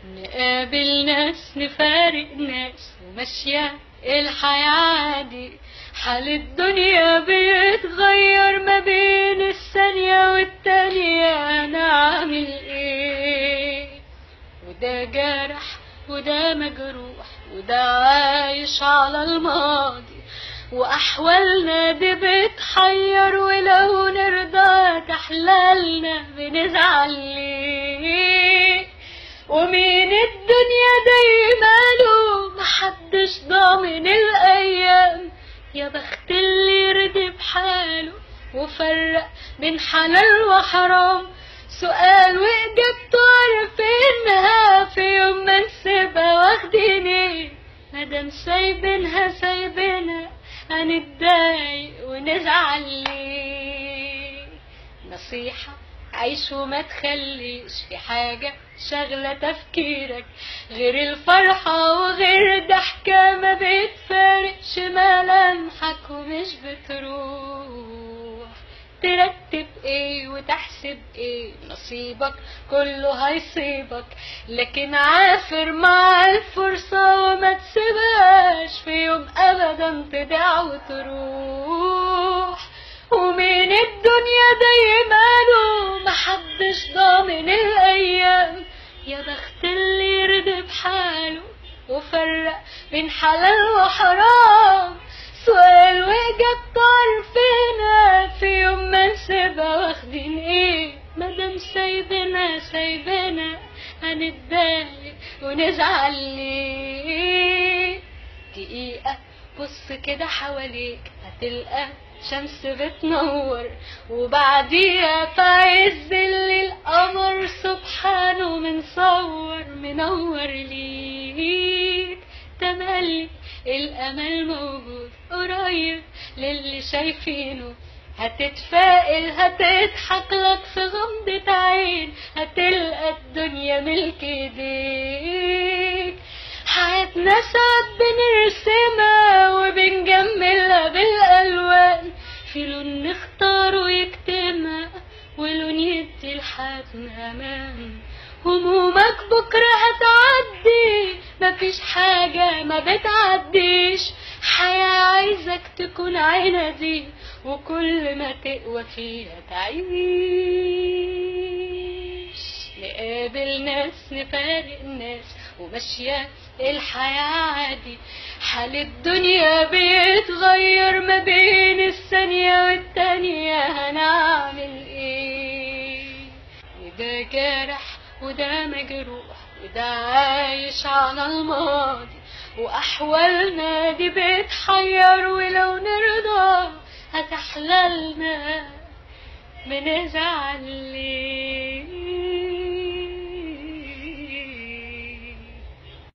نقابل ناس نفارق ناس وماشية الحياة عادي حال الدنيا بيتغير ما بين الثانية والتانية أنا عامل إيه وده جارح وده مجروح وده عايش على الماضي وأحوالنا دي بتحير ولو نرضى تحلالنا بنزعل ليه ومين الدنيا دايما له محدش ضامن الأيام يا بخت اللي رضي بحاله وفرق بين حلال وحرام سؤال وإجابته عارفينها في يوم ما نسيبها واخدين ايه مادام سايبينها سايبينها هنتضايق ونزعل ليه نصيحة عيش وما تخليش في حاجة شغلة تفكيرك غير الفرحة وغير ضحكة ما بتفارقش ملامحك ومش بتروح ترتب ايه وتحسب ايه نصيبك كله هيصيبك لكن عافر مع الفرصة وما تسيبهاش في يوم ابدا تضيع وتروح ومين الدنيا دايما له محدش ضامن الايام يا بخت اللي يرضي بحاله وفرق بين حلال وحرام سؤال واجابته عارفينها في يوم ما نسيبها واخدين ايه مادام سايبنا سايبنا هنتضايق ونزعل ليه دقيقة بص كده حواليك هتلقى شمس بتنور وبعديها في عز الليل قمر سبحانه منصور منور ليك تملي الامل موجود قريب للي شايفينه هتتفائل هتضحك لك في غمضة عين هتلقى الدنيا ملك ايديك حياتنا ساعات بنرسمها وبنجملها بالالوان في لون نختاره يكتمها ولون يدي لحياتنا امان همومك بكرة هتعدي مفيش حاجة ما بتعديش حياة عايزك تكون عنادي وكل ما تقوى فيها تعيش نقابل ناس نفارق ناس وماشية الحياة عادي حال الدنيا بيتغير ما بين الثانية والتانية هنعمل ايه وده جارح وده مجروح وده عايش على الماضي وأحوالنا دي بتحير ولو نرضى هتحللنا بنزعل ليه